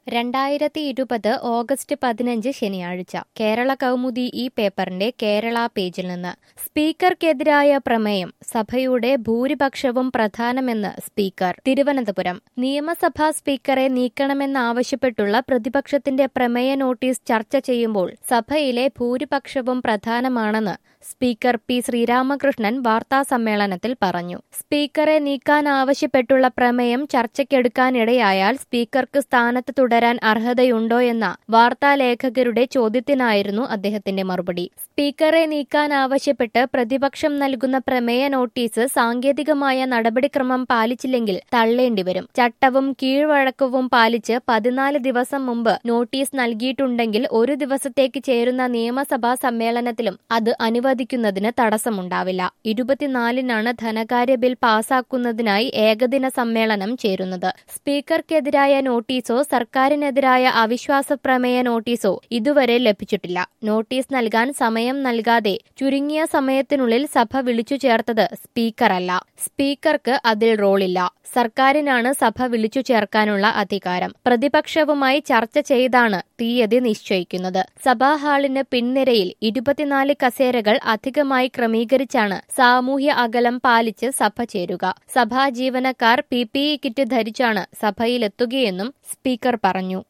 രണ്ടായിരത്തി ഇരുപത് ഓഗസ്റ്റ് പതിനഞ്ച് ശനിയാഴ്ച കേരള കൗമുദി ഈ പേപ്പറിന്റെ കേരള പേജിൽ നിന്ന് സ്പീക്കർക്കെതിരായ പ്രമേയം സഭയുടെ ഭൂരിപക്ഷവും പ്രധാനമെന്ന് സ്പീക്കർ തിരുവനന്തപുരം നിയമസഭാ സ്പീക്കറെ നീക്കണമെന്നാവശ്യപ്പെട്ടുള്ള പ്രതിപക്ഷത്തിന്റെ പ്രമേയ നോട്ടീസ് ചർച്ച ചെയ്യുമ്പോൾ സഭയിലെ ഭൂരിപക്ഷവും പ്രധാനമാണെന്ന് സ്പീക്കർ പി ശ്രീരാമകൃഷ്ണൻ വാർത്താസമ്മേളനത്തിൽ പറഞ്ഞു സ്പീക്കറെ നീക്കാൻ ആവശ്യപ്പെട്ടുള്ള പ്രമേയം ചർച്ചയ്ക്കെടുക്കാനിടയായാൽ സ്പീക്കർക്ക് സ്ഥാനത്ത് തുടരാൻ അർഹതയുണ്ടോ എന്ന വാർത്താലേഖകരുടെ ചോദ്യത്തിനായിരുന്നു അദ്ദേഹത്തിന്റെ മറുപടി സ്പീക്കറെ നീക്കാൻ ആവശ്യപ്പെട്ട് പ്രതിപക്ഷം നൽകുന്ന പ്രമേയ നോട്ടീസ് സാങ്കേതികമായ നടപടിക്രമം പാലിച്ചില്ലെങ്കിൽ തള്ളേണ്ടിവരും ചട്ടവും കീഴ്വഴക്കവും പാലിച്ച് പതിനാല് ദിവസം മുമ്പ് നോട്ടീസ് നൽകിയിട്ടുണ്ടെങ്കിൽ ഒരു ദിവസത്തേക്ക് ചേരുന്ന നിയമസഭാ സമ്മേളനത്തിലും അത് അനുവദിക്കുന്നതിന് തടസ്സമുണ്ടാവില്ല ഇരുപത്തിനാലിനാണ് ധനകാര്യ ബിൽ പാസാക്കുന്നതിനായി ഏകദിന സമ്മേളനം ചേരുന്നത് സ്പീക്കർക്കെതിരായ നോട്ടീസോ സർക്കാരിനെതിരായ അവിശ്വാസ പ്രമേയ നോട്ടീസോ ഇതുവരെ ലഭിച്ചിട്ടില്ല നോട്ടീസ് നൽകാൻ സമയം നൽകാതെ ചുരുങ്ങിയ സമയത്തിനുള്ളിൽ സഭ വിളിച്ചു ചേർത്തത് സ്പീക്കറല്ല സ്പീക്കർക്ക് അതിൽ റോളില്ല സർക്കാരിനാണ് സഭ വിളിച്ചു ചേർക്കാനുള്ള അധികാരം പ്രതിപക്ഷവുമായി ചർച്ച ചെയ്താണ് തീയതി നിശ്ചയിക്കുന്നത് സഭാ ഹാളിന് പിൻനിരയിൽ ഇരുപത്തിനാല് കസേരകൾ അധികമായി ക്രമീകരിച്ചാണ് സാമൂഹ്യ അകലം പാലിച്ച് സഭ ചേരുക സഭാ ജീവനക്കാർ പി കിറ്റ് ധരിച്ചാണ് സഭയിലെത്തുകയെന്നും സ്പീക്കർ പറഞ്ഞു